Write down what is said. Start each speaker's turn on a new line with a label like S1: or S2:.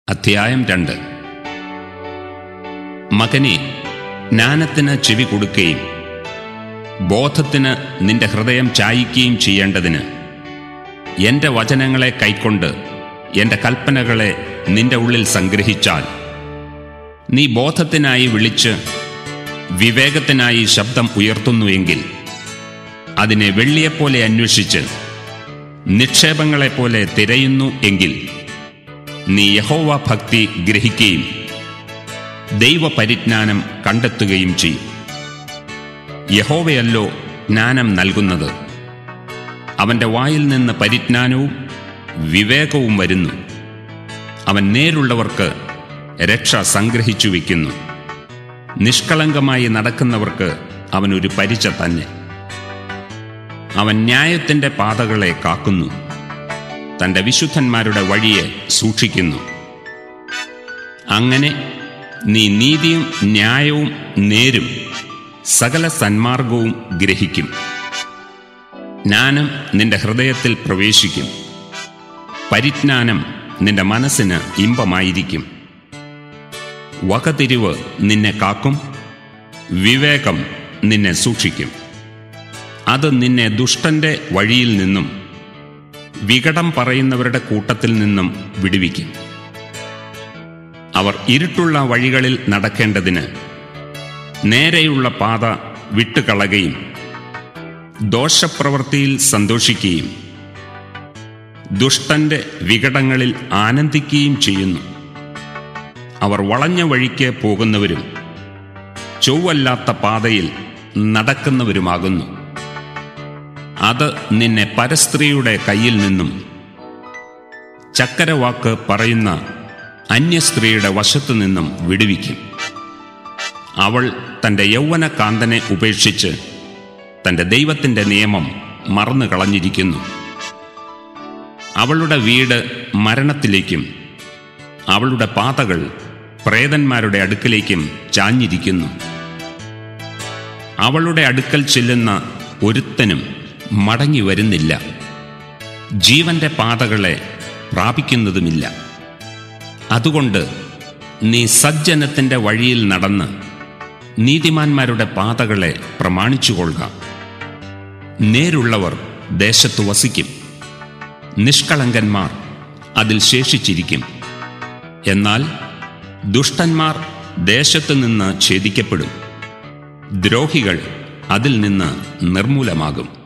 S1: അധ്യായം രണ്ട് മകനെ ജ്ഞാനത്തിന് ചെവി കൊടുക്കുകയും ബോധത്തിന് നിന്റെ ഹൃദയം ചായിക്കുകയും ചെയ്യേണ്ടതിന് എൻ്റെ വചനങ്ങളെ കൈക്കൊണ്ട് എൻ്റെ കൽപ്പനകളെ നിന്റെ ഉള്ളിൽ സംഗ്രഹിച്ചാൽ നീ ബോധത്തിനായി വിളിച്ച് വിവേകത്തിനായി ശബ്ദം ഉയർത്തുന്നുവെങ്കിൽ അതിനെ വെള്ളിയെപ്പോലെ അന്വേഷിച്ച് നിക്ഷേപങ്ങളെപ്പോലെ തിരയുന്നു എങ്കിൽ നീ യഹോവ ഭക്തി ഗ്രഹിക്കുകയും ദൈവപരിജ്ഞാനം കണ്ടെത്തുകയും ചെയ്യും യഹോവയല്ലോ ജ്ഞാനം നൽകുന്നത് അവൻ്റെ വായിൽ നിന്ന് പരിജ്ഞാനവും വിവേകവും വരുന്നു അവൻ നേരുള്ളവർക്ക് രക്ഷ സംഗ്രഹിച്ചു വയ്ക്കുന്നു നിഷ്കളങ്കമായി നടക്കുന്നവർക്ക് അവനൊരു പരിച തന്നെ അവൻ ന്യായത്തിൻ്റെ പാതകളെ കാക്കുന്നു തൻ്റെ വിശുദ്ധന്മാരുടെ വഴിയെ സൂക്ഷിക്കുന്നു അങ്ങനെ നീ നീതിയും ന്യായവും നേരും സകല സന്മാർഗവും ഗ്രഹിക്കും ജ്ഞാനം നിന്റെ ഹൃദയത്തിൽ പ്രവേശിക്കും പരിജ്ഞാനം നിന്റെ മനസ്സിന് ഇമ്പമായിരിക്കും വകതിരിവ് നിന്നെ കാക്കും വിവേകം നിന്നെ സൂക്ഷിക്കും അത് നിന്നെ ദുഷ്ടന്റെ വഴിയിൽ നിന്നും വികടം പറയുന്നവരുടെ കൂട്ടത്തിൽ നിന്നും വിടുവിക്കും അവർ ഇരുട്ടുള്ള വഴികളിൽ നടക്കേണ്ടതിന് നേരെയുള്ള പാത വിട്ടുകളയുകയും ദോഷപ്രവൃത്തിയിൽ സന്തോഷിക്കുകയും ദുഷ്ടന്റെ വികടങ്ങളിൽ ആനന്ദിക്കുകയും ചെയ്യുന്നു അവർ വളഞ്ഞ വഴിക്ക് പോകുന്നവരും ചൊവ്വല്ലാത്ത പാതയിൽ നടക്കുന്നവരുമാകുന്നു അത് നിന്നെ പരസ്ത്രീയുടെ കയ്യിൽ നിന്നും ചക്കരവാക്ക് പറയുന്ന അന്യസ്ത്രീയുടെ വശത്തു നിന്നും വിടുവിക്കും അവൾ തൻ്റെ യൗവന കാന്തനെ ഉപേക്ഷിച്ച് തൻ്റെ ദൈവത്തിൻ്റെ നിയമം മറന്നു കളഞ്ഞിരിക്കുന്നു അവളുടെ വീട് മരണത്തിലേക്കും അവളുടെ പാതകൾ പ്രേതന്മാരുടെ അടുക്കലേക്കും ചാഞ്ഞിരിക്കുന്നു അവളുടെ അടുക്കൽ ചെല്ലുന്ന ഒരുത്തനും മടങ്ങി വരുന്നില്ല ജീവന്റെ പാതകളെ പ്രാപിക്കുന്നതുമില്ല അതുകൊണ്ട് നീ സജ്ജനത്തിൻ്റെ വഴിയിൽ നടന്ന് നീതിമാന്മാരുടെ പാതകളെ പ്രമാണിച്ചുകൊള്ളുക നേരുള്ളവർ ദേശത്ത് വസിക്കും നിഷ്കളങ്കന്മാർ അതിൽ ശേഷിച്ചിരിക്കും എന്നാൽ ദുഷ്ടന്മാർ ദേശത്തു നിന്ന് ഛേദിക്കപ്പെടും ദ്രോഹികൾ അതിൽ നിന്ന് നിർമൂലമാകും